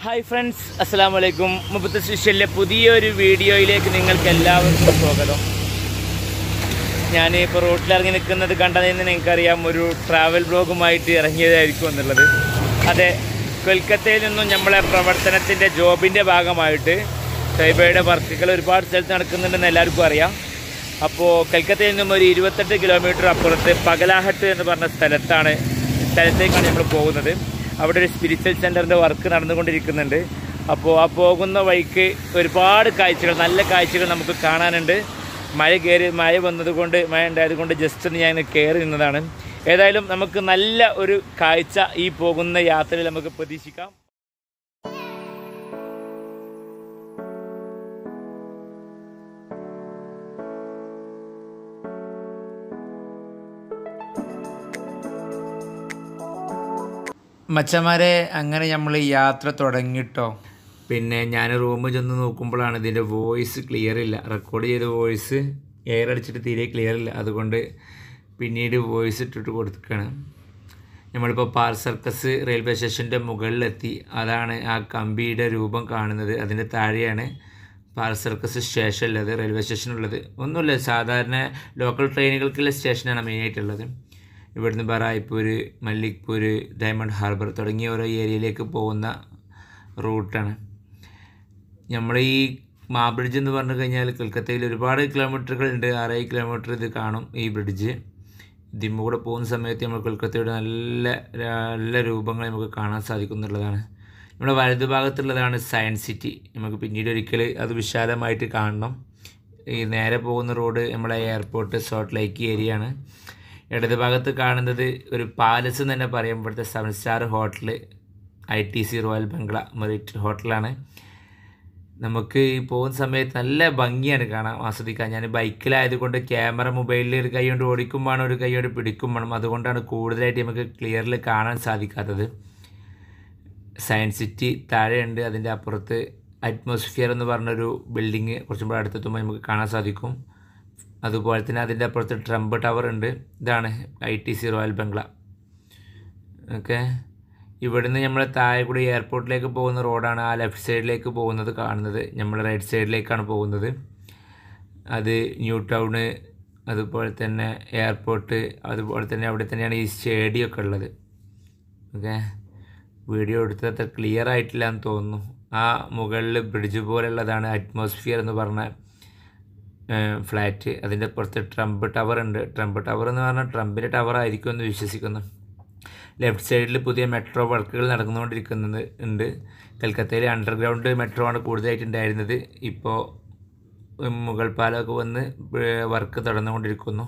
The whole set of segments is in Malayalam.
ഹായ് ഫ്രണ്ട്സ് അസ്സാം വലൈക്കും മുപ്പത്തി ശിഷ്യലിലെ പുതിയൊരു വീഡിയോയിലേക്ക് നിങ്ങൾക്ക് എല്ലാവർക്കും സ്വാഗതം ഞാൻ ഇപ്പോൾ റോട്ടിലിറങ്ങി നിൽക്കുന്നത് കണ്ടതിൽ നിന്ന് നിങ്ങൾക്കറിയാം ഒരു ട്രാവൽ ബ്ലോഗുമായിട്ട് ഇറങ്ങിയതായിരിക്കും എന്നുള്ളത് അതെ കൊൽക്കത്തയിൽ നിന്നും നമ്മളെ പ്രവർത്തനത്തിൻ്റെ ജോബിൻ്റെ ഭാഗമായിട്ട് സൈബയുടെ വർക്കുകൾ ഒരുപാട് സ്ഥലത്ത് നടക്കുന്നുണ്ടെന്ന് എല്ലാവർക്കും അറിയാം അപ്പോൾ കൽക്കത്തയിൽ നിന്നും ഒരു ഇരുപത്തെട്ട് കിലോമീറ്റർ അപ്പുറത്ത് പകലാഹട്ട് എന്ന് പറഞ്ഞ സ്ഥലത്താണ് സ്ഥലത്തേക്കാണ് നമ്മൾ പോകുന്നത് അവിടെ ഒരു സ്പിരിച്വൽ സെൻറ്ററിൻ്റെ വർക്ക് നടന്നുകൊണ്ടിരിക്കുന്നുണ്ട് അപ്പോൾ ആ പോകുന്ന വഴിക്ക് ഒരുപാട് കാഴ്ചകൾ നല്ല കാഴ്ചകൾ നമുക്ക് കാണാനുണ്ട് മഴ കയറി മഴ വന്നതുകൊണ്ട് മഴ ഉണ്ടായത് കൊണ്ട് ജസ്റ്റ് ഒന്ന് ഞാൻ കയറി നിന്നതാണ് ഏതായാലും നമുക്ക് നല്ല ഒരു കാഴ്ച ഈ പോകുന്ന യാത്രയിൽ നമുക്ക് പ്രതീക്ഷിക്കാം മച്ചന്മാരെ അങ്ങനെ നമ്മൾ യാത്ര തുടങ്ങിട്ടോ പിന്നെ ഞാൻ റൂമിൽ ചെന്ന് നോക്കുമ്പോഴാണ് ഇതിൻ്റെ വോയിസ് ക്ലിയർ ഇല്ല റെക്കോർഡ് ചെയ്ത വോയിസ് എയർ അടിച്ചിട്ട് തീരെ ക്ലിയർ ഇല്ല അതുകൊണ്ട് പിന്നീട് വോയിസ് ഇട്ടിട്ട് കൊടുക്കുകയാണ് നമ്മളിപ്പോൾ പാർ സർക്കസ് റെയിൽവേ സ്റ്റേഷൻ്റെ മുകളിലെത്തി അതാണ് ആ കമ്പിയുടെ രൂപം കാണുന്നത് അതിൻ്റെ താഴെയാണ് പാർ സർക്കസ് സ്റ്റേഷൻ ഉള്ളത് റെയിൽവേ സ്റ്റേഷൻ ഉള്ളത് ഒന്നുമില്ല സാധാരണ ലോക്കൽ ട്രെയിനുകൾക്കുള്ള സ്റ്റേഷനാണ് മെയിനായിട്ടുള്ളത് ഇവിടുന്ന് ബറായ്പൂർ മല്ലിക്പൂർ ഡയമണ്ട് ഹാർബർ തുടങ്ങിയ ഓരോ ഏരിയയിലേക്ക് പോകുന്ന റൂട്ടാണ് നമ്മൾ ഈ മാ ബ്രിഡ്ജ് എന്ന് പറഞ്ഞു കഴിഞ്ഞാൽ കൊൽക്കത്തയിൽ ഒരുപാട് കിലോമീറ്ററുകൾ ഉണ്ട് ആറേഴ് കിലോമീറ്റർ ഇത് കാണും ഈ ബ്രിഡ്ജ് ഇതിമ്മ കൂടെ പോകുന്ന സമയത്ത് നമ്മൾ കൊൽക്കത്തയുടെ നല്ല നല്ല രൂപങ്ങൾ നമുക്ക് കാണാൻ സാധിക്കും എന്നുള്ളതാണ് നമ്മുടെ വലതു ഭാഗത്തുള്ളതാണ് സയൻസ് സിറ്റി നമുക്ക് പിന്നീട് ഒരിക്കൽ അത് വിശാലമായിട്ട് കാണണം ഈ നേരെ പോകുന്ന റോഡ് നമ്മളെ എയർപോർട്ട് സോട്ട് ലേക്ക് ഏരിയ ആണ് ഇടത് ഭാഗത്ത് കാണുന്നത് ഒരു പാലസ് എന്ന് തന്നെ പറയാം ഇവിടുത്തെ seven star hotel I T C Royal Bengal മെറിറ്റ് ഹോട്ടലാണ് നമുക്ക് ഈ പോകുന്ന സമയത്ത് നല്ല ഭംഗിയാണ് കാണാൻ ആസ്വദിക്കാൻ ഞാൻ ബൈക്കിലായതുകൊണ്ട് ക്യാമറ മൊബൈലിൽ ഒരു കൈ കൊണ്ട് ഓടിക്കും വേണം ഒരു കൈ കൊണ്ട് പിടിക്കും വേണം അതുകൊണ്ടാണ് കൂടുതലായിട്ട് നമുക്ക് ക്ലിയറിൽ കാണാൻ സാധിക്കാത്തത് സയൻസ് സിറ്റി താഴെയുണ്ട് അതിൻ്റെ അപ്പുറത്ത് അറ്റ്മോസ്ഫിയർ എന്ന് പറഞ്ഞൊരു ബിൽഡിങ് കുറച്ചും കൂടെ അടുത്തെത്തുമ്പോൾ നമുക്ക് കാണാൻ സാധിക്കും അതുപോലെ തന്നെ അതിൻ്റെ അപ്പുറത്ത് ട്രംപ് ടവർ ഉണ്ട് ഇതാണ് I T C Royal Bengal okay ഇവിടുന്ന് നമ്മൾ താഴെ കൂടി എയർപോർട്ടിലേക്ക് പോകുന്ന റോഡാണ് ആ ലെഫ്റ്റ് സൈഡിലേക്ക് പോകുന്നത് കാണുന്നത് നമ്മൾ റൈറ്റ് സൈഡിലേക്കാണ് പോകുന്നത് അത് ന്യൂ ടൗണ് അതുപോലെ തന്നെ എയർപോർട്ട് അതുപോലെ തന്നെ അവിടെ തന്നെയാണ് ഈ സ്റ്റേഡിയം ഒക്കെ ഉള്ളത് ഓക്കെ വീഡിയോ എടുത്തത് അത്ര ക്ലിയർ ആയിട്ടില്ല എന്ന് തോന്നുന്നു ആ മുകളിൽ ബ്രിഡ്ജ് പോലുള്ളതാണ് അറ്റ്മോസ്ഫിയർ എന്ന് പറഞ്ഞ ഫ്ലാറ്റ് അതിൻ്റെ പുറത്ത് ട്രംപ് ടവർ ഉണ്ട് ട്രംപ് ടവർ എന്ന് പറഞ്ഞാൽ ട്രംപിൻ്റെ ടവർ ആയിരിക്കും എന്ന് വിശ്വസിക്കുന്നു ലെഫ്റ്റ് സൈഡിൽ പുതിയ മെട്രോ വർക്കുകൾ നടന്നുകൊണ്ടിരിക്കുന്നത് ഉണ്ട് കൽക്കത്തയിലെ അണ്ടർഗ്രൗണ്ട് മെട്രോ ആണ് കൂടുതലായിട്ട് ഉണ്ടായിരുന്നത് ഇപ്പോൾ മുഗൾ പാലമൊക്കെ വന്ന് വർക്ക് തുടർന്നുകൊണ്ടിരിക്കുന്നു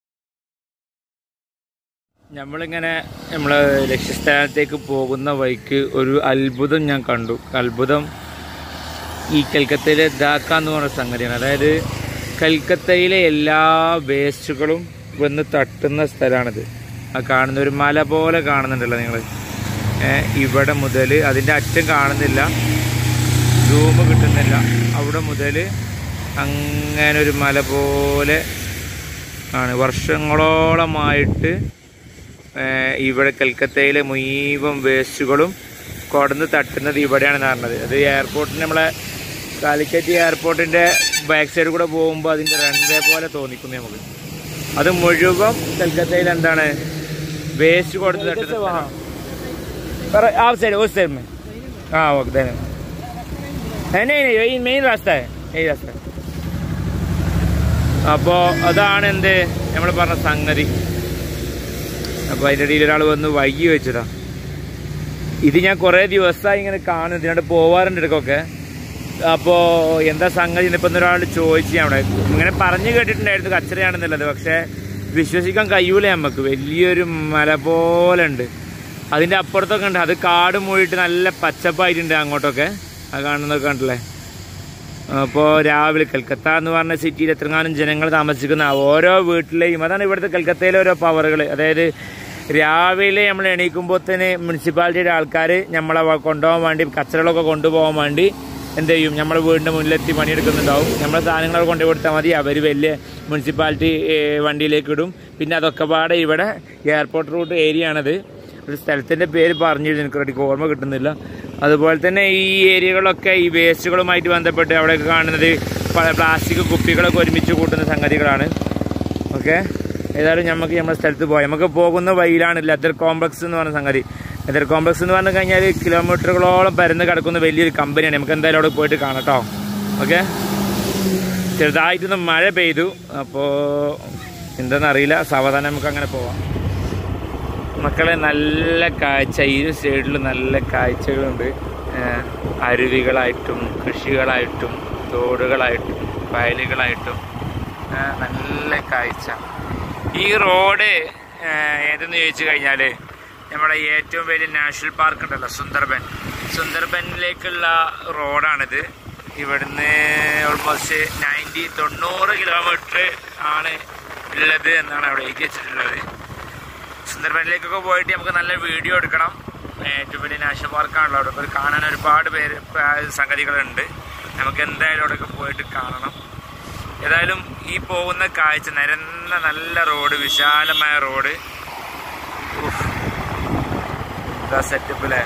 നമ്മളിങ്ങനെ നമ്മൾ ലക്ഷ്യസ്ഥാനത്തേക്ക് പോകുന്ന വഴിക്ക് ഒരു അത്ഭുതം ഞാൻ കണ്ടു അത്ഭുതം ഈ കൽക്കത്തയിലെ ദാക്ക എന്ന് പറഞ്ഞ സംഗതിയാണ് അതായത് കൽക്കത്തയിലെ എല്ലാ വേസ്റ്റുകളും വന്ന് തട്ടുന്ന സ്ഥലമാണിത് ആ കാണുന്ന ഒരു മല പോലെ കാണുന്നുണ്ടല്ലോ നിങ്ങൾ ഇവിടെ മുതൽ അതിൻ്റെ അറ്റം കാണുന്നില്ല റൂം കിട്ടുന്നില്ല അവിടെ മുതൽ അങ്ങനെ ഒരു മല പോലെ ആണ് വർഷങ്ങളോളമായിട്ട് ഇവിടെ കൽക്കത്തയിലെ മുഴുവൻ വേസ്റ്റുകളും കൊടന്ന് തട്ടുന്നത് ഇവിടെയാണ് പറഞ്ഞത് അത് എയർപോർട്ടിന് നമ്മളെ കാലിക്കറ്റ് എയർപോർട്ടിൻ്റെ ബാക്ക് സൈഡ് കൂടെ പോകുമ്പോൾ അതിൻ്റെ റൺവേ പോലെ തോന്നിക്കുന്നു നമുക്ക് അത് മുഴുവൻ കൽക്കത്തയിൽ എന്താണ് വേസ്റ്റ് കൊടുത്ത് തട്ടുന്നത് आप साइड उस साइड में हाँ ओके देने है नहीं नहीं यही മെയിൻ रास्ता है यही रास्ता है അപ്പോൾ അതാണ് എന്ത് നമ്മൾ പറഞ്ഞ സംഗതി അപ്പോൾ അതിൻ്റെ ഇടയിൽ ഒരാൾ വന്ന് വൈകി വെച്ചതാ ഇത് ഞാൻ കുറേ ദിവസമായി ഇങ്ങനെ കാണും ഇതിനോട് പോവാറുണ്ട് ഇടയ്ക്കൊക്കെ അപ്പോൾ എന്താ സംഗതി ഇപ്പം ഒരാൾ ചോദിച്ചു ഞാൻ അവിടെ ഇങ്ങനെ പറഞ്ഞു കേട്ടിട്ടുണ്ടായിരുന്നു കച്ചറയാണെന്നുള്ളത് പക്ഷേ വിശ്വസിക്കാൻ കഴിയൂല നമുക്ക് വലിയൊരു മല പോലെ ഉണ്ട് അതിൻ്റെ അപ്പുറത്തൊക്കെ ഉണ്ട് അത് കാട് മൂടിയിട്ട് നല്ല പച്ചപ്പായിട്ടുണ്ട് അങ്ങോട്ടൊക്കെ അത് കാണുന്നതൊക്കെ കണ്ടല്ലേ അപ്പോൾ രാവിലെ കൽക്കത്ത എന്ന് പറഞ്ഞ സിറ്റിയിൽ എത്രങ്ങാനും ജനങ്ങൾ താമസിക്കുന്ന ഓരോ വീട്ടിലെയും അതാണ് ഇവിടുത്തെ കൽക്കത്തയിലെ ഓരോ പവറുകൾ അതായത് രാവിലെ നമ്മൾ എണീക്കുമ്പോൾ തന്നെ മുനിസിപ്പാലിറ്റിയുടെ ആൾക്കാർ നമ്മളെ കൊണ്ടുപോകാൻ വേണ്ടി കച്ചറകളൊക്കെ കൊണ്ടുപോകാൻ വേണ്ടി എന്ത് ചെയ്യും നമ്മുടെ വീടിൻ്റെ മുന്നിലെത്തി പണിയെടുക്കുന്നുണ്ടാവും നമ്മളെ സാധനങ്ങൾ കൊണ്ടു കൊടുത്താൽ മതി അവർ വലിയ മുനിസിപ്പാലിറ്റി വണ്ടിയിലേക്ക് ഇടും പിന്നെ അതൊക്കെ പാടെ ഇവിടെ എയർപോർട്ട് റൂട്ട് ഏരിയ ആണത് ഒരു സ്ഥലത്തിൻ്റെ പേര് പറഞ്ഞിരുന്നു എനിക്ക് റെഡിക്ക് ഓർമ്മ കിട്ടുന്നില്ല അതുപോലെ തന്നെ ഈ ഏരിയകളൊക്കെ ഈ വേസ്റ്റുകളുമായിട്ട് ബന്ധപ്പെട്ട് അവിടെയൊക്കെ കാണുന്നത് പല പ്ലാസ്റ്റിക് കുപ്പികളൊക്കെ ഒരുമിച്ച് കൂട്ടുന്ന സംഗതികളാണ് ഓക്കെ ഏതായാലും നമുക്ക് നമ്മുടെ സ്ഥലത്ത് പോയാൽ നമുക്ക് പോകുന്ന വഴിയിലാണ് ലെതർ കോംപ്ലക്സ് എന്ന് പറഞ്ഞ സംഗതി ലെതർ കോംപ്ലക്സ് എന്ന് പറഞ്ഞു കഴിഞ്ഞാൽ കിലോമീറ്ററുകളോളം പരന്ന് കിടക്കുന്ന വലിയൊരു കമ്പനിയാണ് നമുക്ക് എന്തായാലും അവിടെ പോയിട്ട് കാണാം കേട്ടോ ഓക്കെ ചെറുതായിട്ടൊന്ന് മഴ പെയ്തു അപ്പോൾ എന്താണെന്നറിയില്ല സാവധാനം നമുക്ക് അങ്ങനെ പോവാം മക്കളെ നല്ല കാഴ്ച ഈ സൈഡിൽ നല്ല കാഴ്ചകളുണ്ട് ഏഹ് അരുവികളായിട്ടും കൃഷികളായിട്ടും തോടുകളായിട്ടും വയലുകളായിട്ടും ഏഹ് നല്ല കാഴ്ച ഈ റോഡ് ഏഹ് ഏതെന്ന് ചോദിച്ചു കഴിഞ്ഞാൽ നമ്മുടെ ഏറ്റവും വലിയ നാഷണൽ പാർക്ക് ഉണ്ടല്ലോ സുന്ദർബൻ സുന്ദർബനിലേക്കുള്ള റോഡാണിത് ഇവിടുന്ന് ഓൾമോസ്റ്റ് നയൻറ്റി തൊണ്ണൂറ് കിലോമീറ്റർ ആണ് ഉള്ളത് എന്നാണ് അവിടെ എഴുതി വെച്ചിട്ടുള്ളത് സുന്ദർബനിലേക്കൊക്കെ പോയിട്ട് നമുക്ക് നല്ല വീഡിയോ എടുക്കണം ഏറ്റവും വലിയ നാഷണൽ പാർക്കാണല്ലോ അവിടെ പോയി കാണാൻ ഒരുപാട് പേര് ആ, സംഗതികളുണ്ട് നമുക്ക് എന്തായാലും അവിടെയൊക്കെ പോയിട്ട് കാണണം ഏതായാലും ഈ പോകുന്ന കാഴ്ച നിരന്ന നല്ല റോഡ് വിശാലമായ റോഡ് സെറ്റപ്പിലെ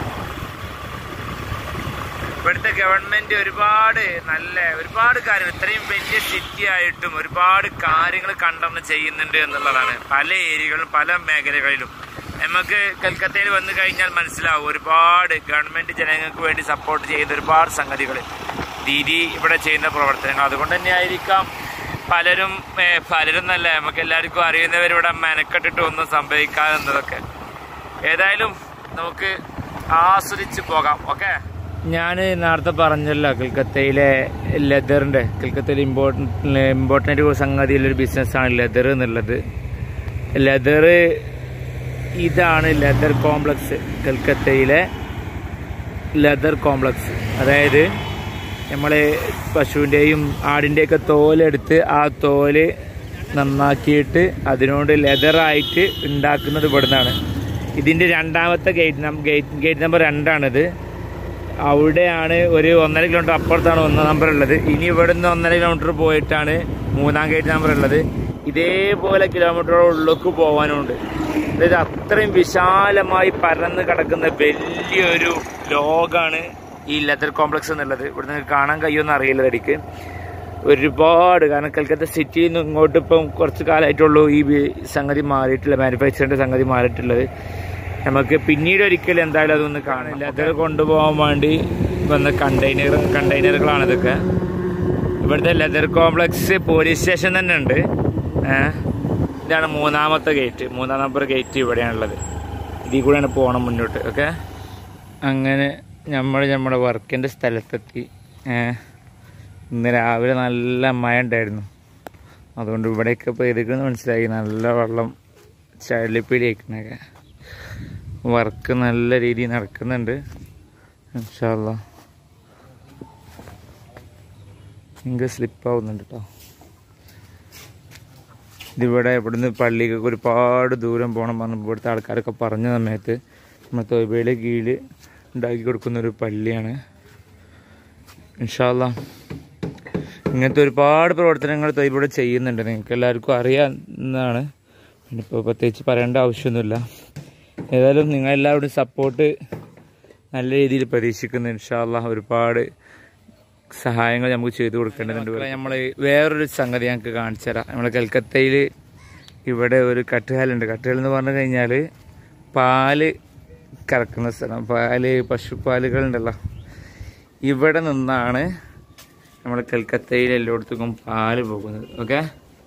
ഇവിടുത്തെ ഗവൺമെന്റ് ഒരുപാട് നല്ല ഒരുപാട് കാര്യം ഇത്രയും വലിയ സിറ്റി ആയിട്ടും ഒരുപാട് കാര്യങ്ങൾ കണ്ടറിഞ്ഞ് ചെയ്യുന്നുണ്ട് എന്നുള്ളതാണ് പല ഏരിയകളിലും പല മേഖലകളിലും നമുക്ക് കൽക്കത്തയിൽ വന്നു കഴിഞ്ഞാൽ മനസ്സിലാവും ഒരുപാട് ഗവൺമെന്റ് ജനങ്ങൾക്ക് വേണ്ടി സപ്പോർട്ട് ചെയ്യുന്ന ഒരുപാട് സംഗതികൾ ദീദി ഇവിടെ ചെയ്യുന്ന പ്രവർത്തനങ്ങൾ അതുകൊണ്ട് തന്നെ ആയിരിക്കാം പലരും ഏ, പലരും നല്ല നമുക്ക് എല്ലാവർക്കും അറിയുന്നവരിവിടെ മെനക്കെട്ടിട്ട് ഒന്നും സംഭവിക്കാതെന്നതൊക്കെ ഏതായാലും നമുക്ക് ആസ്വദിച്ച് പോകാം ഓക്കെ ഞാൻ നേരത്തെ പറഞ്ഞല്ലോ കൽക്കത്തയിലെ ലെതറിൻ്റെ കൽക്കത്തയിൽ ഇമ്പോർട്ടൻ്റ് ഇമ്പോർട്ടൻ്റ് സംഗതിയിലൊരു ബിസിനസ്സാണ് ലെതർ എന്നുള്ളത് ലെതർ ഇതാണ് ലെതർ കോംപ്ലക്സ് കൽക്കത്തയിലെ ലെതർ കോംപ്ലക്സ് അതായത് നമ്മൾ പശുവിൻ്റെയും ആടിൻ്റെയൊക്കെ തോലെടുത്ത് ആ തോല് നന്നാക്കിയിട്ട് അതിനോട് ലെതറായിട്ട് ഉണ്ടാക്കുന്നത് ഇവിടുന്നാണ് ഇതിൻ്റെ രണ്ടാമത്തെ ഗേറ്റ് നം ഗേറ്റ് ഗേറ്റ് നമ്പർ രണ്ടാണിത് അവിടെയാണ് ഒരു ഒന്നര കിലോമീറ്റർ അപ്പുറത്താണ് ഒന്നാം നമ്പർ ഉള്ളത് ഇനി ഇവിടുന്ന് ഒന്നര കിലോമീറ്റർ പോയിട്ടാണ് മൂന്നാം ഗേറ്റ് നമ്പർ ഉള്ളത് ഇതേപോലെ കിലോമീറ്ററോളം ഉള്ളിലേക്ക് പോകാനുണ്ട് അതായത് അത്രയും വിശാലമായി പരന്ന് കിടക്കുന്ന വലിയൊരു ലോകാണ് ഈ ലെതർ കോംപ്ലക്സ് എന്നുള്ളത് ഇവിടെ നിങ്ങൾക്ക് കാണാൻ കഴിയുമെന്ന് അറിയില്ല തടിക്ക് ഒരുപാട് കാരണം കൽക്കത്ത സിറ്റിയിൽ നിന്ന് ഇങ്ങോട്ട് ഇപ്പം കുറച്ച് കാലമായിട്ടുള്ളൂ ഈ ബി- സംഗതി മാറിയിട്ടുള്ള മാനുഫാക്ചറിന്റെ സംഗതി മാറിയിട്ടുള്ളത് നമുക്ക് പിന്നീട് ഒരിക്കലും എന്തായാലും അതൊന്ന് കാണില്ല അത് കൊണ്ടുപോകാൻ വേണ്ടി വന്ന കണ്ടെയ്നർ കണ്ടെയ്നറുകളാണ് ഇതൊക്കെ ഇവിടുത്തെ ലെതർ കോംപ്ലക്സ് പോലീസ് സ്റ്റേഷൻ തന്നെ ഉണ്ട് ഏഹ് ഇതാണ് മൂന്നാമത്തെ ഗേറ്റ് മൂന്നാം നമ്പർ ഗേറ്റ് ഇവിടെയാണുള്ളത് ഇതിൽ കൂടെയാണ് പോകണം മുന്നോട്ട് ഓക്കെ അങ്ങനെ നമ്മൾ നമ്മുടെ വർക്കിൻ്റെ സ്ഥലത്തെത്തി ഏഹ് ഇന്ന് രാവിലെ നല്ല മഴ ഉണ്ടായിരുന്നു അതുകൊണ്ട് ഇവിടെയൊക്കെ പെയ്തിക്കെന്ന് മനസ്സിലായി നല്ല വെള്ളം ചളിപ്പിടിയേക്കണൊക്കെ വർക്ക് നല്ല രീതിയിൽ നടക്കുന്നുണ്ട് ഇൻഷാല്ല എനിക്ക് സ്ലിപ്പാവുന്നുണ്ട് കേട്ടോ ഇതിവിടെ ഇവിടുന്ന് പള്ളിക്കൊക്കെ ഒരുപാട് ദൂരം പോകണം പറഞ്ഞു ഇവിടുത്തെ ആൾക്കാരൊക്കെ പറഞ്ഞ സമയത്ത് നമ്മൾ തൊയ്ബയുടെ കീഴിൽ ഉണ്ടാക്കി കൊടുക്കുന്ന ഒരു പള്ളിയാണ് ഇൻഷാല്ല ഇങ്ങനത്തെ ഒരുപാട് പ്രവർത്തനങ്ങൾ തൊയ്ബയുടെ ചെയ്യുന്നുണ്ട് നിങ്ങൾക്ക് എല്ലാവർക്കും അറിയാവുന്നതാണ് പിന്നെ ഇപ്പോൾ പ്രത്യേകിച്ച് പറയേണ്ട ആവശ്യമൊന്നുമില്ല ഏതായാലും നിങ്ങളെല്ലാവരുടെയും സപ്പോർട്ട് നല്ല രീതിയിൽ പ്രതീക്ഷിക്കുന്നു ഇൻഷാല്ല ഒരുപാട് സഹായങ്ങൾ നമുക്ക് ചെയ്തു കൊടുക്കേണ്ടതുണ്ട് നമ്മൾ വേറൊരു സംഗതി ഞങ്ങൾക്ക് കാണിച്ചു തരാം നമ്മുടെ കൽക്കത്തയിൽ ഇവിടെ ഒരു കട്ടുകാലുണ്ട് കട്ടുകാൽ എന്ന് പറഞ്ഞു കഴിഞ്ഞാൽ പാല് കറക്കുന്ന സ്ഥലം പാല് പശുപ്പാലുകളുണ്ടല്ലോ ഇവിടെ നിന്നാണ് നമ്മുടെ കൽക്കത്തയിൽ എല്ലായിടത്തും പാല് പോകുന്നത് ഓക്കെ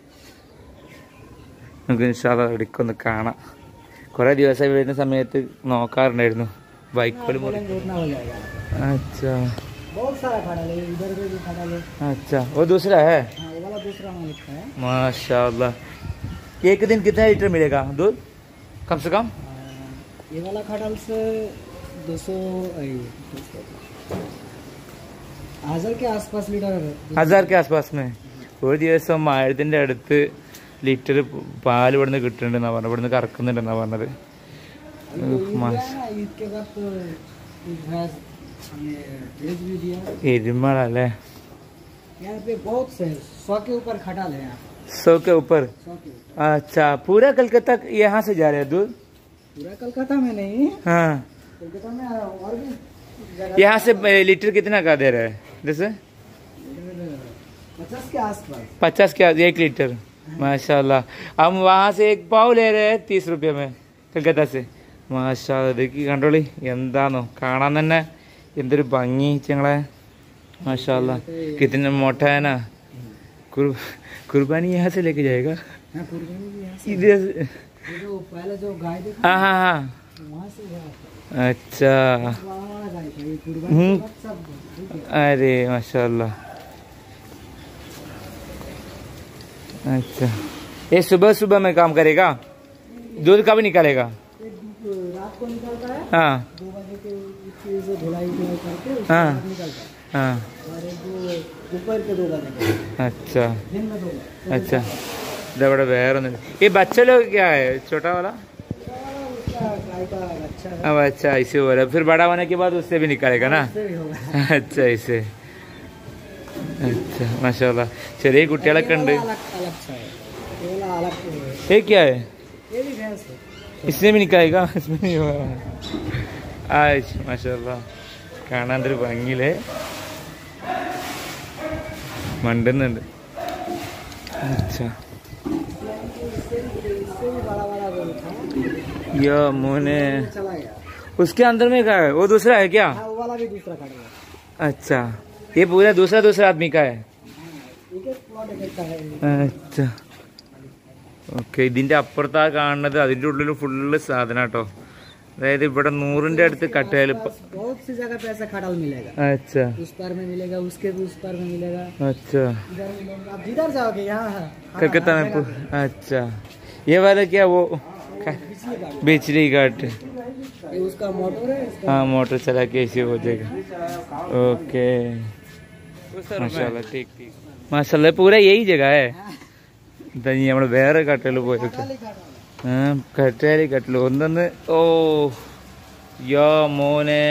നമുക്ക് ഇൻഷാല്ല ഇടയ്ക്കൊന്ന് കാണാം കുറേ ദിവസമായി വരുന്ന സമയത്ത് നോക്കാറുണ്ടായിരുന്നു ബൈക്കുകൾ മുറി रोकना हो जाएगा अच्छा बहुत सारा खड़ा ले इधर उधर भी खड़ा ले अच्छा वो दूसरा है हाँ ये वाला दूसरा मालिक का है माशाल्लाह एक दिन कितना लीटर मिलेगा दूध कम से कम आ, ये वाला खटाल से दो सौ हजार के आसपास लीटर ഹസാർ के आसपास में ഒരു ദിവസം ആയിരത്തിൻ്റെ അടുത്ത് ലിറ്റർ പാൽ ഇവിടുന്ന് കിട്ടുന്നുണ്ടെന്നാ പറഞ്ഞത് ഇവിടുന്ന് കറക്കുന്നുണ്ടെന്നാ പറഞ്ഞത് ये तो ईद गया ना, ईद के बाद तो ईद भैंस हमने भेज भी दिया എരുമളല്ലേ यहाँ पे बहुत से सौ के ऊपर खटाल है यहाँ सौ के ऊपर सौ के ऊपर अच्छा पूरा कलकत्ता यहाँ से जा रहे हैं दूध पूरा कलकत्ता में नहीं हाँ कलकत्ता में और भी यहाँ से ए, लीटर कितना का दे रहे हैं जैसे पचास के आसपास पचास का एक लीटर माशाल्लाह हम वहाँ से एक पाव ले रहे हैं तीस रुपये में കൽക്കത്ത से മാഷാ ഇതൊക്കെ കണ്ടോളി എന്താന്നോ കാണാൻ തന്നെ എന്തൊരു ഭംഗി ഞങ്ങളെ മാഷാല്ല കിतना मोटा है ना कुर- कुर्बानी यहाँ से लेके जाएगा हाँ कुर्बानी भी यहाँ इधर से- से ये जो पहले जो गाय देखा हाँ हाँ हाँ वहाँ से यहाँ अच्छा वहाँ वाला गाय था ये कुर्बानी हम्म। के बाद सब ठीक है अरे माशाल्लाह अच्छा ये सुबह सुबह में काम करेगा दूध कब निकालेगा ये धूप रात को निकलता है हाँ दो बजे के उसकी से धुलाई धुलाई करके उसके हाँ। बाद निकलता है हाँ और एक दो दोपहर के दो बजे के अच्छा दिन में दो बजे अच्छा ഇതവിടെ വേറെ ഒന്നും ഈ ബച്ചലോ क्या है छोटा वाला उसका गाय का अच्छा है अब अच्छा ऐसे हो रहा है फिर बड़ा होने के बाद उससे भी निकालेगा ना उससे भी होगा अच्छा ऐसे अच्छा माशाल्लाह ചെറിയ കുട്ടികളൊക്കെ ഉണ്ട് ये वाला अलग अलग सा है ये वाला अलग है ये क्या है ये भी भैंस है इसमें भी निकालेगा इसमें नहीं होगा आज माशाल्लाह കാണാൻ ഒരു ഭംഗിയില് മണ്ടുന്നുണ്ട് अच्छा इससे भी इससे भी बड़ा बड़ा गोल था यो मोने चला गया उसके अंदर में क्या है वो दूसरा है क्या हाँ वो वाला भी दूसरा काट गया अच्छा ये पूरा दूसरा दूसरा आदमी का है एक एक प्लॉट एक एक का है अच्छा ഓക്കെ ഇതിന്റെ അപ്പുറത്താ കാണുന്നത് അതിന്റെ ഉള്ളിൽ ഫുള്ള് സാധനം കേട്ടോ അതായത് ഇവിടെ നൂറിന്റെ അടുത്ത് കട്ടയിൽ बस बहुत सी जगह पे ऐसा खटाल मिलेगा अच्छा उस पार में मिलेगा उसके भी उस पार में मिलेगा अच्छा इधर मिलेगा आप जिधर जाओगे यहाँ है कलकत्ता में पू- अच्छा ये वाला क्या वो का- बिजली का बिजली घाट ये उसका मोटर है इसका हाँ मोटर चला के ऐसे हो जाएगा ओके माशाल्लाह ठीक ठीक माशाल्लाह पूरा यही जगह है ഇതാ ഇനി നമ്മള് വേറെ കട്ടയിൽ പോയിട്ട് खाली खटाल ആ കട്ടേലി കട്ടില് ഒന്നൊന്ന് ഓ യോ മോനെ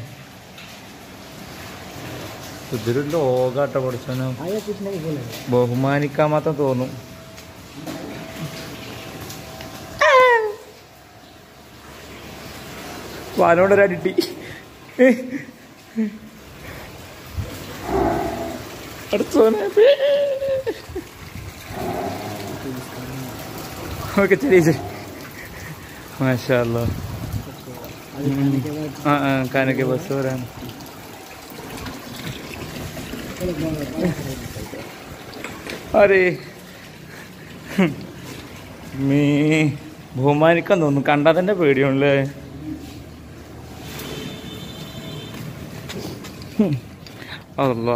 ഇതൊരു ലോകാട്ട പഠിച്ചനോ आगे कुछ नहीं बोलेगा ബഹുമാനിക്കാൻ മാത്രം തോന്നും വാനോടൊരടി അടുത്തോനെ ഓക്കെ ശരി ശരി മാഷാ അല്ലാ आगे खाने के बाद हाँ हाँ खाने के बस हो रहा है चलो बहुत അരേ മീ ബഹുമാനിക്കാൻ തോന്നുന്നു കണ്ടാൽ തന്നെ പേടിയാണല്ലേ അല്ലാ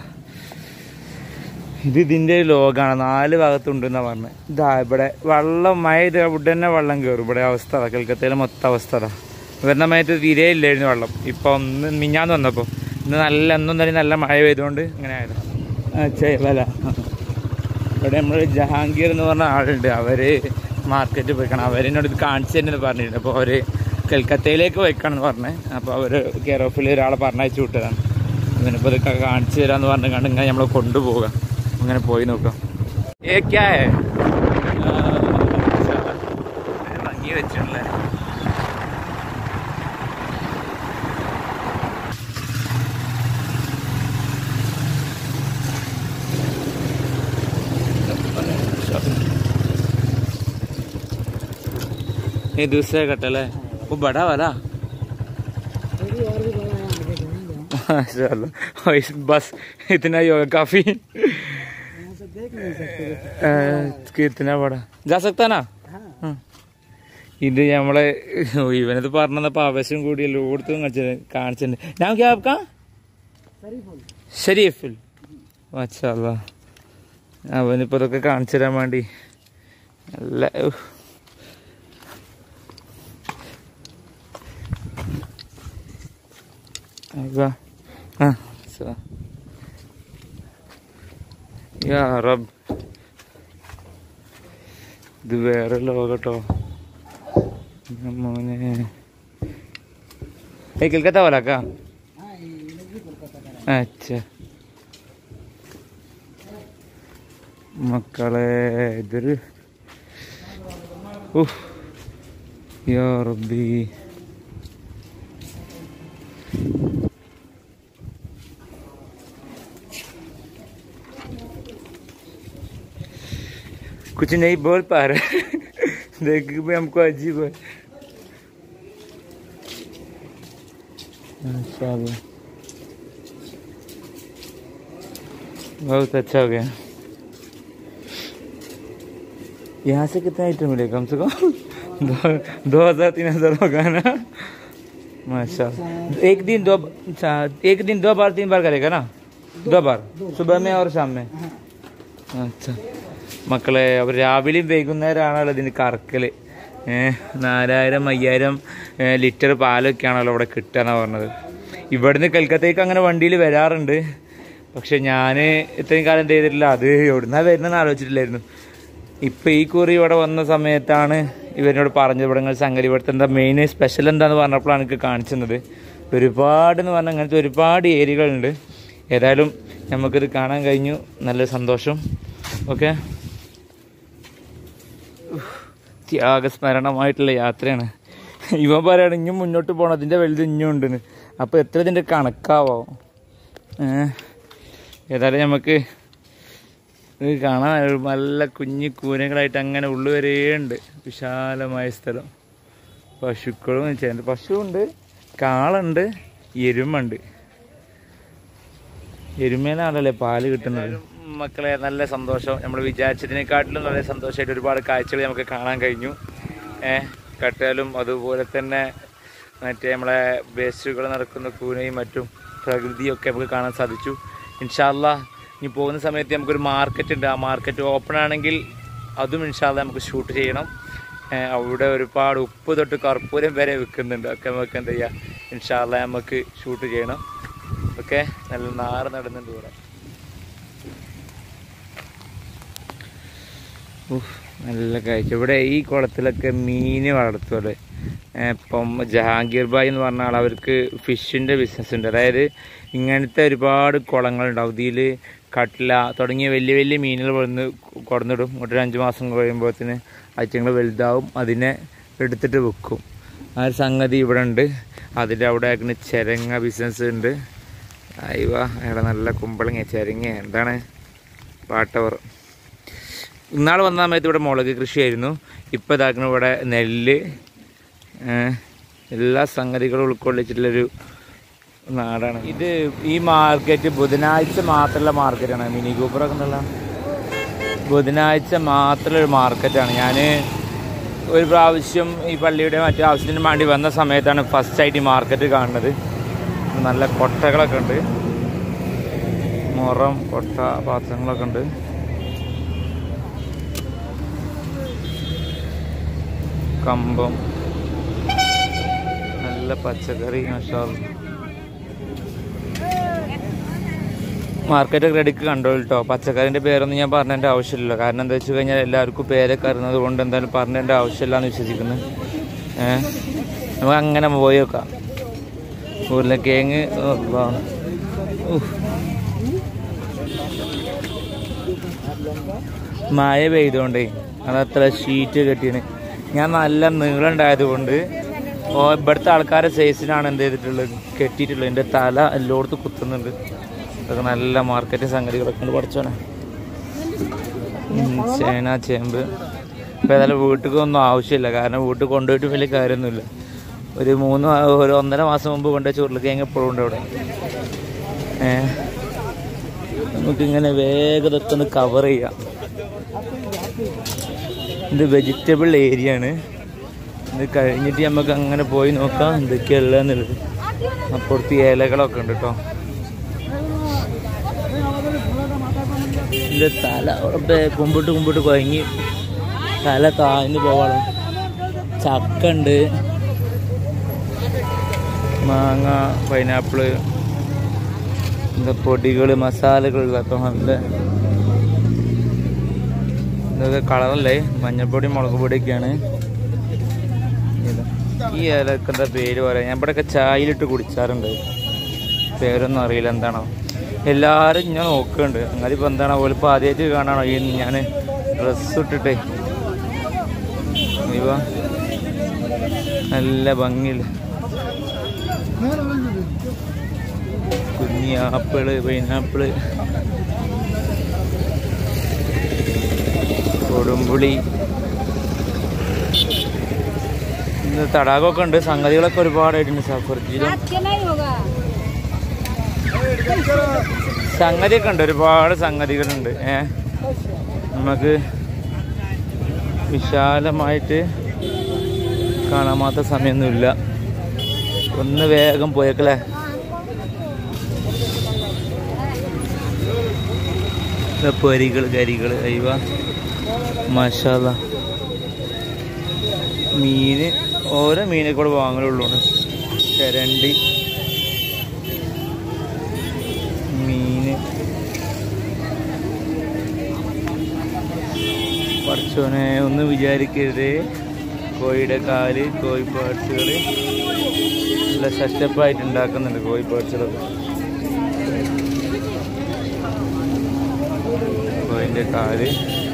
ഇത് ഇതിൻ്റെ ലോകാണ് നാല് ഭാഗത്തുണ്ടെന്നാ പറഞ്ഞത് ഇതാ ഇവിടെ വെള്ളം മഴ ഇത് ഇവിടെ തന്നെ വെള്ളം കയറും ഇവിടെ അവസ്ഥ അതാ കൽക്കത്തയിലെ മൊത്തം അവസ്ഥ അതാ വരുന്ന മയത്ത് തീരെ ഇല്ലായിരുന്നു വെള്ളം ഇപ്പം ഒന്ന് മിഞ്ഞാന്ന് വന്നപ്പോൾ ഇന്ന് നല്ല എന്നും തന്നെ നല്ല മഴ പെയ്തുകൊണ്ട് ഇങ്ങനെ ആയത് ചെയ്യല ഇവിടെ നമ്മൾ ജഹാംഗീർ എന്ന് പറഞ്ഞ ആളുണ്ട് അവര് മാർക്കറ്റിൽ പോയിക്കണം അവരെന്നോട് ഇത് കാണിച്ചു തന്നെ പറഞ്ഞിട്ടുണ്ട് അപ്പോൾ അവര് കൽക്കത്തയിലേക്ക് പോയിക്കണം എന്ന് പറഞ്ഞേ അപ്പോൾ അവര് കെയർ ഓഫിൽ ഒരാളെ പറഞ്ഞയച്ചു വിട്ടതാണ് ഇവനിപ്പോൾ ഇത് കാണിച്ചു തരാന്ന് പറഞ്ഞു കണ്ട് ഇങ്ങനെ നമ്മൾ കൊണ്ടുപോവുക അങ്ങനെ പോയി നോക്കാം ഏ ക്യാ ഹേ ആ, മാഷാഅല്ലാ. ഇത് ഭംഗി വെച്ചിട്ടുള്ളേ ये दूसरा कटल है वो बड़ा वाला ये भी और भी बड़ा है आगे जाएंगे हम माशाल्लाह इस बस इतना ही होगा काफी यहाँ से देख नहीं सकते अ, कितना बड़ा जा सकता ना हाँ ഇത് നമ്മളെ ഇവനത് പറഞ്ഞപ്പോ ആവശ്യം കൂടിയല്ലോ ഓടുത്തും കാണിച്ചിട്ടുണ്ട് ഞാൻ ക്യാ ആപ്കാ सरी फूल ഷരീഫിൽ മാഷാല്ല അവനിപ്പോ ഇതൊക്കെ കാണിച്ചു തരാൻ വേണ്ടി നല്ല ഉഹ്. അയ്യോ. ആ സ- യാ റബ്ബ് ഇത് വേറെ ലോകട്ടോ മോനെ ഏയ് കൽക്കത്ത വാലാ കാ हाँ ये लोग भी कोलकाता का അച്ഛ മക്കളെ ഇതൊരു ഉഫ്. യാ റബ്ബി कुछ नहीं बोल पा रहे देख के भी हमको अजीब है माशाल्लाह बहुत अच्छा हो गया यहाँ से कितना आइटम मिले कम से कम दो दो हजार तीन हजार होगा ना माशा एक दिन दो अच्छा, एक दिन दो बार तीन बार करेगा ना दो बार सुबह में और शाम में അച്ഛാ മക്കളെ അവർ രാവിലെയും വൈകുന്നേരമാണല്ലോ ഇതിന് കറക്കല് ഏഹ് നാലായിരം അയ്യായിരം ഏഹ് ലിറ്റർ പാലൊക്കെയാണല്ലോ ഇവിടെ കിട്ടുക പറഞ്ഞത് ഇവിടുന്ന് കൽക്കത്തയ്ക്ക് അങ്ങനെ വണ്ടിയിൽ വരാറുണ്ട് പക്ഷെ ഞാൻ ഇത്രയും കാലം എന്ത് ചെയ്തിട്ടില്ല അത് എവിടുന്നാ വരുന്നതെന്ന് ആലോചിച്ചിട്ടില്ലായിരുന്നു ഇപ്പം ഈ കുറി ഇവിടെ വന്ന സമയത്താണ് ഇവരോട് പറഞ്ഞത് ഇവിടെ നിങ്ങൾ സംഗതി ഇവിടുത്തെ എന്താ മെയിൻ സ്പെഷ്യൽ എന്താന്ന് പറഞ്ഞപ്പോഴാണ് എനിക്ക് കാണിച്ചത് ഒരുപാട് എന്ന് പറഞ്ഞാൽ അങ്ങനത്തെ ഒരുപാട് ഏരിയകളുണ്ട് ഏതായാലും നമുക്കിത് കാണാൻ കഴിഞ്ഞു നല്ല സന്തോഷം ഓക്കെ ത്യാഗസ്മരണമായിട്ടുള്ള യാത്രയാണ് ഇവൻ പറയാണ് ഇഞ്ഞും മുന്നോട്ട് പോകണം അതിൻ്റെ വലുത് ഇഞ്ഞും ഉണ്ടെന്ന് അപ്പോൾ എത്ര ഇതിൻ്റെ കണക്കാവോ ഏഹ് ഏതായാലും നമുക്ക് ഇത് കാണാൻ ഒരു നല്ല കുഞ്ഞു കൂനകളായിട്ട് അങ്ങനെ ഉള്ളു വരെയുണ്ട് വിശാലമായ സ്ഥലം പശുക്കളും ചേർന്ന് പശുവുണ്ട് കാളുണ്ട് എരുമുണ്ട് എരുമേനാണല്ലേ പാല് കിട്ടുന്നത് മക്കളെ നല്ല സന്തോഷം നമ്മൾ വിചാരിച്ചതിനെക്കാട്ടിലും നല്ല സന്തോഷമായിട്ട് ഒരുപാട് കാഴ്ചകൾ നമുക്ക് കാണാൻ കഴിഞ്ഞു ഏഹ് കട്ടാലും അതുപോലെ തന്നെ മറ്റേ നമ്മളെ വേസ്റ്റുകൾ നടക്കുന്ന കൂനയും മറ്റും പ്രകൃതിയൊക്കെ നമുക്ക് കാണാൻ സാധിച്ചു ഇൻഷാല്ല ഇനി പോകുന്ന സമയത്ത് നമുക്കൊരു മാർക്കറ്റ് ഉണ്ട് ആ മാർക്കറ്റ് ഓപ്പൺ ആണെങ്കിൽ അതും ഇൻഷാല്ല നമുക്ക് ഷൂട്ട് ചെയ്യണം ഏഹ് അവിടെ ഒരുപാട് ഉപ്പ് തൊട്ട് കർപ്പൂരം വരെ വിൽക്കുന്നുണ്ട് ഒക്കെ നമുക്ക് എന്താ ചെയ്യുക ഇൻഷാല്ല നമുക്ക് ഷൂട്ട് ചെയ്യണം ഓക്കെ നല്ല നാറ് നടന്നുണ്ട് ഇവിടെ ഉഫ്, നല്ല കാഴ്ച ഇവിടെ ഈ കുളത്തിലൊക്കെ മീന് വളർത്തുമല്ലേ ഇപ്പം ജഹാംഗീർ ഭായ് എന്ന് പറഞ്ഞ ആൾ അവർക്ക് ഫിഷിൻ്റെ ബിസിനസ് ഉണ്ട് അതായത് ഇങ്ങനത്തെ ഒരുപാട് കുളങ്ങളുണ്ടാവും ഇതിൽ കട്ട്ല തുടങ്ങിയ വലിയ വലിയ മീനുകൾ വന്ന് കൊടുന്നിടും ഒരു അഞ്ച് മാസം കഴിയുമ്പോഴത്തേന് അയച്ചങ്ങൾ വലുതാവും അതിനെ എടുത്തിട്ട് വിൽക്കും ആ ഒരു സംഗതി ഇവിടെ ഉണ്ട് അതിൻ്റെ അവിടെ ആക്കുന്ന ചെരങ്ങ ബിസിനസ് ഉണ്ട് അയവ അവിടെ നല്ല കുമ്പളങ്ങ ചെരങ്ങ എന്താണ് വാട്ടവർ ഇന്നാൾ വന്ന സമയത്ത് ഇവിടെ മുളക് കൃഷിയായിരുന്നു ഇപ്പോൾ ഇതാക്കുന്ന ഇവിടെ നെല്ല് ഏഹ്, എല്ലാ സംഗതികളും ഉൾക്കൊള്ളിച്ചിട്ടുള്ളൊരു നാടാണ് ഇത് ഈ മാർക്കറ്റ് ബുധനാഴ്ച മാത്രമുള്ള മാർക്കറ്റാണ് മിനി കൂപ്പറൊക്കെ എന്നുള്ള ബുധനാഴ്ച മാത്രമുള്ള ഒരു മാർക്കറ്റാണ് ഞാൻ ഒരു പ്രാവശ്യം ഈ പള്ളിയുടെ മറ്റു ആവശ്യത്തിന് വേണ്ടി വന്ന സമയത്താണ് ഫസ്റ്റ് ആയിട്ട് ഈ മാർക്കറ്റ് കാണുന്നത് നല്ല കൊട്ടകളൊക്കെ ഉണ്ട് മുറം കൊട്ട പാത്രങ്ങളൊക്കെ ഉണ്ട് കമ്പം നല്ല പച്ചക്കറി മഷാൽ മാർക്കറ്റ് ക്രെഡിറ്റ് കണ്ടോ കേട്ടോ പച്ചക്കറിൻ്റെ പേരൊന്നും ഞാൻ പറഞ്ഞതിൻ്റെ ആവശ്യമില്ല കാരണം എന്താ വെച്ച് കഴിഞ്ഞാൽ എല്ലാവർക്കും പേരൊക്കെ അറിയുന്നത് കൊണ്ട് എന്തായാലും പറഞ്ഞതിൻ്റെ ആവശ്യമില്ല എന്ന് വിശ്വസിക്കുന്നു ഏഹ് നമുക്ക് അങ്ങനെ പോയി നോക്കാം ഉരുളക്കിഴങ്ങ് അള്ളാ. ഉഫ്. മഴ പെയ്തുകൊണ്ടേ അതത്ര ഷീറ്റ് കെട്ടിയാണ് ഞാൻ നല്ല നീളം ഉണ്ടായത് കൊണ്ട് ഓ ഇവിടുത്തെ ആൾക്കാരെ സൈസിനാണ് എന്ത് ചെയ്തിട്ടുള്ളത് കെട്ടിയിട്ടുള്ളത് എൻ്റെ തല എല്ലായിടത്തും കുത്തുന്നുണ്ട് അതൊക്കെ നല്ല മാർക്കറ്റ് സംഗതികളൊക്കെ ഉണ്ട് പഠിച്ചോനെ ഉം, ചേന ചേമ്പ് ഇപ്പം ഏതായാലും വീട്ടിൽ ഒന്നും ആവശ്യമില്ല കാരണം വീട്ടിൽ കൊണ്ടുപോയിട്ട് വലിയ കാര്യമൊന്നുമില്ല ഒരു മൂന്ന് മാ- ഒരു ഒന്നര മാസം മുമ്പ് കൊണ്ടുപോയി ഉരുളക്കിഴങ്ങ് എപ്പോഴും ഉണ്ട് അവിടെ ഏഹ് നമുക്കിങ്ങനെ വേഗം ഇതൊക്കെ ഒന്ന് കവർ ചെയ്യാം ഇത് വെജിറ്റബിൾ ഏരിയ ആണ് ഇത് കഴിഞ്ഞിട്ട് നമുക്ക് അങ്ങനെ പോയി നോക്കാം എന്തൊക്കെയുള്ളതെന്നുള്ളത് അപ്പുറത്ത് ഇലകളൊക്കെ ഉണ്ട് കേട്ടോ ഇതിന്റെ തല അവിടെ കുമ്പിട്ട് കുമ്പിട്ട് കുഴങ്ങി തല താഴ്ന്നു പോവാണ് ചക്ക ഉണ്ട് മാങ്ങ പൈനാപ്പിള് എന്താ പൊടികൾ മസാലകൾ അപ്പം നല്ല ഇതൊക്കെ കളറല്ലേ മഞ്ഞൾപ്പൊടി മുളക് പൊടിയൊക്കെയാണ് ഇത്. ഈ ഇലക്ക് എന്താ പേര് പറയാം ഞാൻ ഇവിടെയൊക്കെ ചായയിലിട്ട് കുടിച്ചാറുണ്ട് പേരൊന്നും അറിയില്ല എന്താണോ എല്ലാവരും ഞാൻ നോക്കുന്നുണ്ട് അങ്ങനെ ഇപ്പം എന്താണോ പോലെ ഇപ്പോൾ ആദ്യമായിട്ട് കാണാണോ ഈ ഞാൻ ഡ്രസ്സ് ഇട്ടിട്ടേ ഇവ നല്ല ഭംഗിയില്ല കുഞ്ഞി ആപ്പിള് പൈനാപ്പിള് കൊടുമ്പുളി ഇന്ന് തടാകമൊക്കെ ഉണ്ട് സംഗതികളൊക്കെ ഒരുപാടായിട്ടുണ്ട് സഫർജിലും रात के नहीं होगा സംഗതിയൊക്കെ ഉണ്ട് ഒരുപാട് സംഗതികളുണ്ട് ഏ നമുക്ക് വിശാലമായിട്ട് കാണാൻ മാത്രം സമയമൊന്നുമില്ല ഒന്ന് വേഗം പോയേക്കല്ലേ പൊരികൾ കരികൾ അയ്യവ മഷാല മീന് ഓരോ മീനെ കൂടെ വാങ്ങലുള്ളൂ ചരണ്ടി മീന് പഠിച്ചോനെ ഒന്നും വിചാരിക്കരുത് കോഴിയുടെ കാല് കോഴി പാർട്സുകൾ നല്ല സെറ്റപ്പായിട്ട് ഉണ്ടാക്കുന്നുണ്ട് കോഴി പാർട്സുകളൊക്കെ കോഴിൻ്റെ കാല്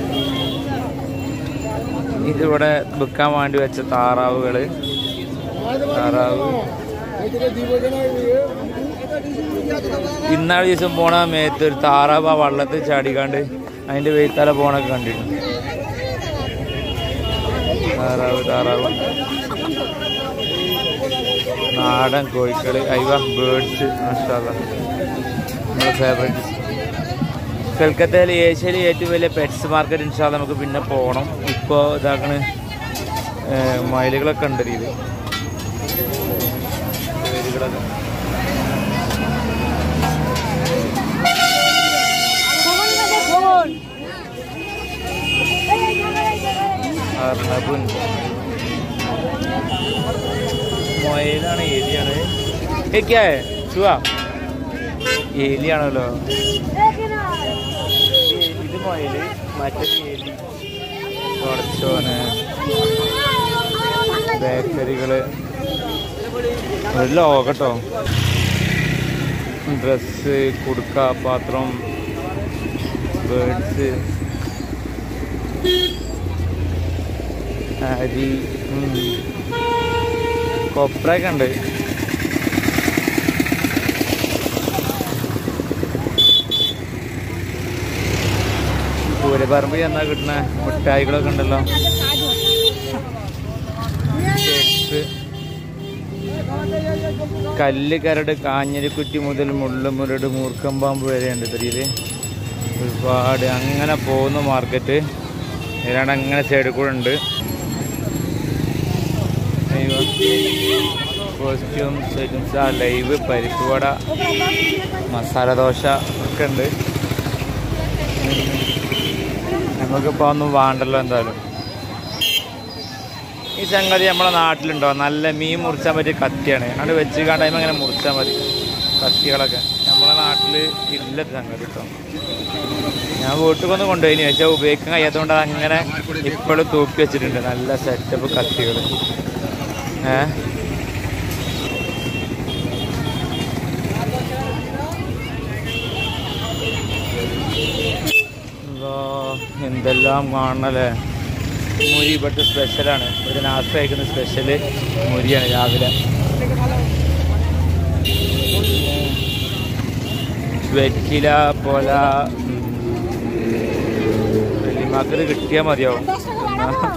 ഇതിവിടെ വിൽക്കാൻ വേണ്ടി വെച്ച താറാവുകൾ താറാവ് ഇന്നാള് ദിവസം പോണ മേത്ത് ഒരു താറാവ് ആ വള്ളത്തിൽ ചാടിക്കാണ്ട് അതിന്റെ വെയ്ത്താല പോണൊക്കെ കണ്ടിരുന്നു താറാവ് താറാവ് നാടൻ കോഴിക്കള് അയ്യ ബേർഡ്സ് നമ്മുടെ ഫേവറേറ്റ് കൽക്കത്തയിൽ ഏഷ്യയിലെ ഏറ്റവും വലിയ പെറ്റ്സ് മാർക്കറ്റ് ഇൻഷാ നമുക്ക് പിന്നെ പോകണം ഇപ്പോൾ ഇതാക്കണ് ഏർ മയിലുകളൊക്കെ ഉണ്ട് ഇത് പേരുകളൊക്കെ അർണബുൻ മൊയിലാണ് ഏലിയാണ് ഏക്കാ ചുവാ ഏലിയാണല്ലോ ഇത് മൊയില് മറ്റേ ഏലി കുറച്ചോന് ബേക്കറികള് ഒരു ലോകട്ടോ ഡ്രസ്സ് കുടുക്ക പാത്രം ബേഡ്സ് അരി ഉം. കൊപ്രയൊക്കെ ഉണ്ട് പൂരപ്പറമ്പ് ചെന്നാ കിട്ടുന്ന മിഠായികളൊക്കെ ഉണ്ടല്ലോ കേക്ക് കല്ല് കരട് കാഞ്ഞിരിക്കുറ്റി മുതൽ മുള്ളുമുരട് മൂർക്കമ്പാമ്പ് വരെയുണ്ട് ഇതില് ഒരുപാട് അങ്ങനെ പോകുന്ന മാർക്കറ്റ് ഇതിലാണ് അങ്ങനെ സൈഡിൽ കൂടെ ഉണ്ട് കോസ്റ്റ്യൂം ഐറ്റംസ് ആ ലൈവ് പരിപ്പ് വട മസാല ദോശ ഒക്കെ ഉണ്ട് നമുക്കിപ്പോൾ ഒന്നും വേണ്ടല്ലോ എന്തായാലും ഈ സംഗതി നമ്മളെ നാട്ടിലുണ്ടോ നല്ല മീൻ മുറിച്ചാൻ പറ്റിയ കത്തിയാണ് അത് വെച്ച് കണ്ടായ്മ അങ്ങനെ മുറിച്ചാൽ മതി കത്തികളൊക്കെ നമ്മളെ നാട്ടിൽ ഇല്ല ഇത് സംഗതി കേട്ടോ ഞാൻ വീട്ടിൽ കൊണ്ടുപോയിന് പക്ഷെ ഉപയോഗിക്കാൻ കഴിയാത്തതുകൊണ്ട് അത് അങ്ങനെ ഇപ്പോഴും തൂക്കി വെച്ചിട്ടുണ്ട് നല്ല സെറ്റപ്പ് കത്തികൾ ഏ അല്ലാ, എന്തെല്ലാം കാണണല്ലേ മുരി ഇവിടുത്തെ സ്പെഷ്യലാണ് ഒരു നാസ്ത കഴിക്കുന്ന സ്പെഷ്യല് മുരിയാണ് രാവിലെ വെറ്റില പോല വെള്ളിമാക്കത് കിട്ടിയാൽ മതിയാവും എന്നാ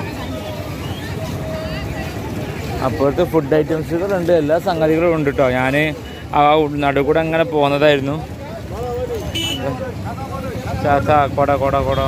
അപ്പോഴത്തെ ഫുഡ് ഐറ്റംസുകളുണ്ട് എല്ലാ സംഗതികളും ഉണ്ട് കേട്ടോ ഞാൻ ആ നടുക്കൂടെ അങ്ങനെ പോകുന്നതായിരുന്നു ചാത്ത കൊട കൊട കൊട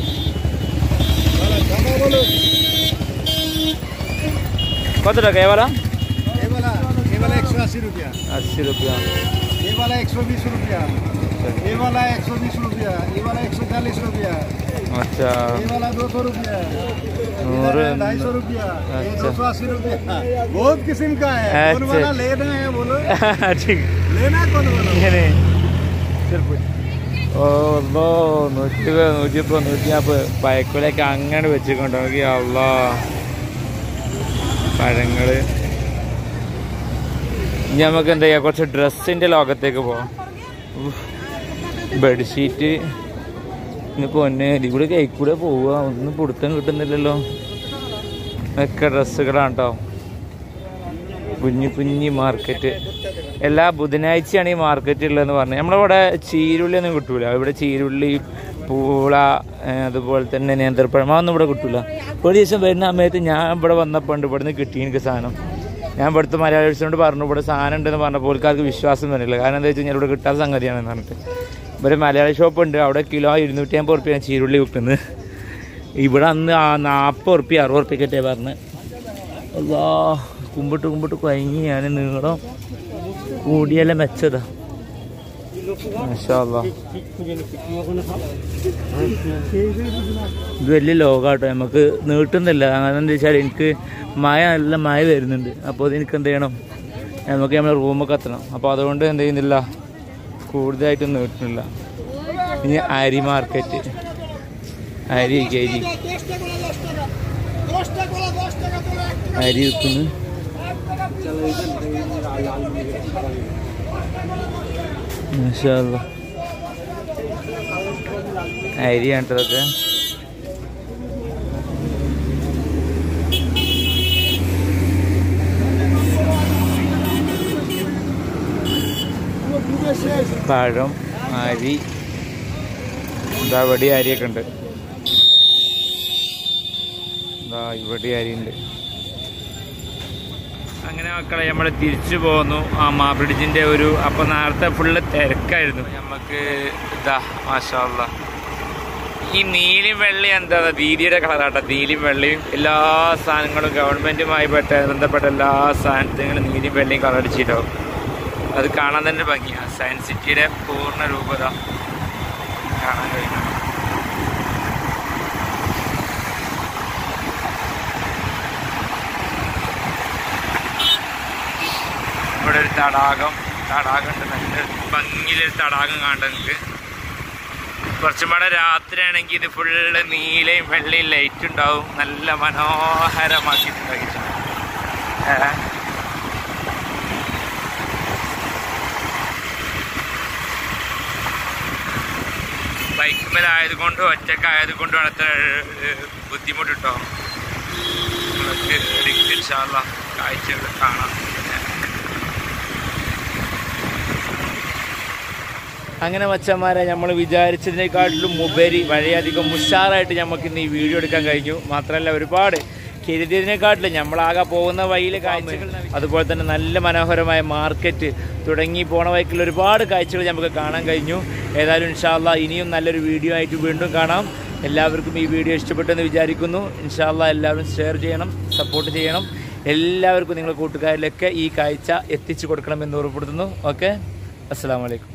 কত টাকা এবারা ये वाला ये वाला एक सौ अस्सी रुपया আশি রুপিয়া ये वाला एक सौ बीस रुपया ये वाला एक सौ बीस रुपया ये वाला एक सौ चालीस रुपया আচ্ছা ये वाला दो सौ रुपया और ढाई सौ रुपया ये अच्छा। दो सौ अस्सी रुपया बहुत किस्म का है कौन अच्छा। वाला लेना है बोलो ঠিক लेना कौन वाला ഇങ്ങനെ ചെറുപ്പം ഓ അല്ലോ നൂറ്റി നൂറ്റിപ്പോ നൂറ്റി നാൽപ്പത് പയക്കുലൊക്കെ അങ്ങനെ വെച്ചിട്ടുണ്ടോ നോക്കി അല്ലോ പഴങ്ങള് ഇനി നമുക്ക് എന്താ ചെയ്യാ കുറച്ച് ഡ്രസ്സിന്റെ ലോകത്തേക്ക് പോവാം ഉഫ്. ബെഡ്ഷീറ്റ് ഇനി പൊന്നെ ഇതിൽ കൂടെ കൈക്കൂടെ പോവുക ഒന്നും പിടുത്തം കിട്ടുന്നില്ലല്ലോ ഒക്കെ ഡ്രസ്സുകളാണ് കേട്ടോ കുഞ്ഞു കുഞ്ഞി മാർക്കറ്റ് എല്ലാ ബുധനാഴ്ചയാണ് ഈ മാർക്കറ്റ് ഉള്ളതെന്ന് പറഞ്ഞു നമ്മളിവിടെ ചീരുള്ളി ഒന്നും കിട്ടൂല ഇവിടെ ചീരുള്ളി പൂള ഏ, അതുപോലെ തന്നെ നേന്ത്രപ്പഴം അതൊന്നും ഇവിടെ കിട്ടൂല ഒരു ദിവസം വരുന്ന സമയത്ത് ഞാൻ ഇവിടെ വന്നപ്പോൾ ഉണ്ട് ഇവിടുന്ന് കിട്ടി എനിക്ക് സാധനം ഞാൻ ഇവിടുത്തെ മലയാളിസിനോട് പറഞ്ഞു ഇവിടെ സാധനം ഉണ്ടെന്ന് പറഞ്ഞപ്പോൾ ആൾക്കാർക്ക് വിശ്വാസം വരില്ല കാരണം എന്താ വെച്ച് കഴിഞ്ഞാൽ ഇവിടെ കിട്ടാത്ത സംഗതിയാണെന്ന് പറഞ്ഞിട്ട് ഇവിടെ മലയാളി ഷോപ്പ് ഉണ്ട് അവിടെ കിലോ ഇരുന്നൂറ്റി അമ്പത് റുപ്യ ചീരുള്ളി വിൽക്കുന്നത് ഇവിടെ അന്ന് ആ നാൽപ്പത് റുപ്യ അറുപത് റുപ്യക്കറ്റേ പറഞ്ഞ് അല്ലാ കുമ്പിട്ട് കുമ്പിട്ട് കുഴങ്ങി ഞാൻ നീളം കൂടിയെല്ലാം മെച്ചതാ മാഷാ അല്ലാ. ഇത് വലിയ ലോകാട്ടോ നമുക്ക് നീട്ടുന്നില്ല അങ്ങനെ എന്താ വെച്ചാൽ എനിക്ക് മഴ നല്ല മഴ വരുന്നുണ്ട് അപ്പോൾ എനിക്ക് എന്ത് ചെയ്യണം നമുക്ക് നമ്മുടെ റൂമൊക്കെ എത്തണം അപ്പോൾ അതുകൊണ്ട് എന്ത് ചെയ്യുന്നില്ല കൂടുതലായിട്ടൊന്നും നീട്ടുന്നില്ല ഇനി അരി മാർക്കറ്റ് അരി അരി അരി വിൽക്കുന്നു മാഷാ അല്ലാ. അരിയാണ് ട്ടോ ഇതൊക്കെ പഴം അരി ഇതാ ഇവിടെ അരിയൊക്കെ ഉണ്ട് ഇതാ ഇവിടെ അരിയുണ്ട് അങ്ങനെ മക്കളെ നമ്മൾ തിരിച്ചു പോന്നു ആ മാബ്രിഡ്ജിന്റെ ഒരു അപ്പൊ നേരത്തെ ഫുള്ള് തിരക്കായിരുന്നു നമുക്ക് ഇതാ മാഷാല്ല ഈ നീലും വെള്ളയും എന്താ ദീദിയുടെ കളറാട്ടോ നീലും വെള്ളയും എല്ലാ സാധനങ്ങളും ഗവൺമെന്റുമായി പെട്ട ബന്ധപ്പെട്ട എല്ലാ സാധനത്തിനും നീലും വെള്ളയും കളർ അടിച്ചിട്ടുണ്ടാവും അത് കാണാൻ തന്നെ ഭംഗിയാണ് സയൻസ് സിറ്റിയുടെ പൂർണ്ണ രൂപത കാണാൻ കഴിയും ഇവിടെ ഒരു തടാകം തടാകം ഉണ്ട് നല്ല ഭംഗിയിലൊരു തടാകം കാണണ്ട നിങ്ങൾക്ക് കുറച്ചും കൂടെ രാത്രിയാണെങ്കിൽ ഇത് ഫുള്ള് നീലയും വെള്ളയും ലൈറ്റ് ഉണ്ടാവും നല്ല മനോഹരമാക്കിയിട്ടുണ്ടാക്കിയിട്ടുണ്ട് ഏ ബൈക്കുമേലായത് കൊണ്ടും ഒറ്റക്കായത് കൊണ്ടും അത്ര ബുദ്ധിമുട്ട് കേട്ടോ നമുക്ക് ഇൻഷാല്ല കാഴ്ചകൾ കാണാം അങ്ങനെ മച്ചന്മാരെ നമ്മൾ വിചാരിച്ചതിനെക്കാട്ടിലും ഉപരി വളരെയധികം ഉഷാറായിട്ട് നമുക്ക് ഇന്ന് ഈ വീഡിയോ എടുക്കാൻ കഴിഞ്ഞു മാത്രമല്ല ഒരുപാട് കരുതിയതിനെക്കാട്ടിലും നമ്മളാകെ പോകുന്ന വഴിയിലെ കാഴ്ചകൾ അതുപോലെ തന്നെ നല്ല മനോഹരമായ മാർക്കറ്റ് തുടങ്ങി പോണ വഴിക്കുള്ള ഒരുപാട് കാഴ്ചകൾ നമുക്ക് കാണാൻ കഴിഞ്ഞു ഏതായാലും ഇൻഷാല്ല ഇനിയും നല്ലൊരു വീഡിയോ ആയിട്ട് വീണ്ടും കാണാം എല്ലാവർക്കും ഈ വീഡിയോ ഇഷ്ടപ്പെട്ടെന്ന് വിചാരിക്കുന്നു ഇൻഷാല്ല എല്ലാവരും ഷെയർ ചെയ്യണം സപ്പോർട്ട് ചെയ്യണം എല്ലാവർക്കും നിങ്ങളുടെ കൂട്ടുകാരിലൊക്കെ ഈ കാഴ്ച എത്തിച്ചു കൊടുക്കണമെന്ന് ഉറപ്പെടുത്തുന്നു ഓക്കെ അസ്സാം വലൈക്കും